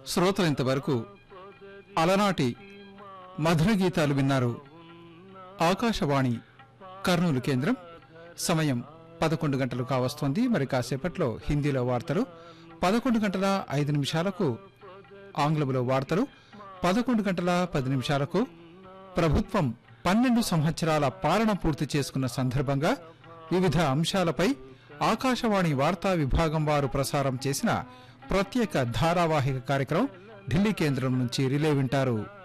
శ్రోతలు ఇంతవరకు అలనాటి మధుర గీతాలు విన్నారు ఆకాశవాణి కర్నూలు కేంద్రం సమయం పదకొండు గంటలు కావస్తోంది మరి కాసేపట్లో హిందీలో వార్తలు పదకొండు గంటల ఐదు నిమిషాలకు ఆంగ్లంలో వార్తలు పదకొండు గంటల పది నిమిషాలకు ప్రభుత్వం పన్నెండు సంవత్సరాల పాలన పూర్తి చేసుకున్న సందర్భంగా వివిధ అంశాలపై ఆకాశవాణి వార్తా విభాగం వారు ప్రసారం చేసిన ప్రత్యేక ధారావాహిక కార్యక్రమం ఢిల్లీ కేంద్రం నుంచి రిలే వింటారు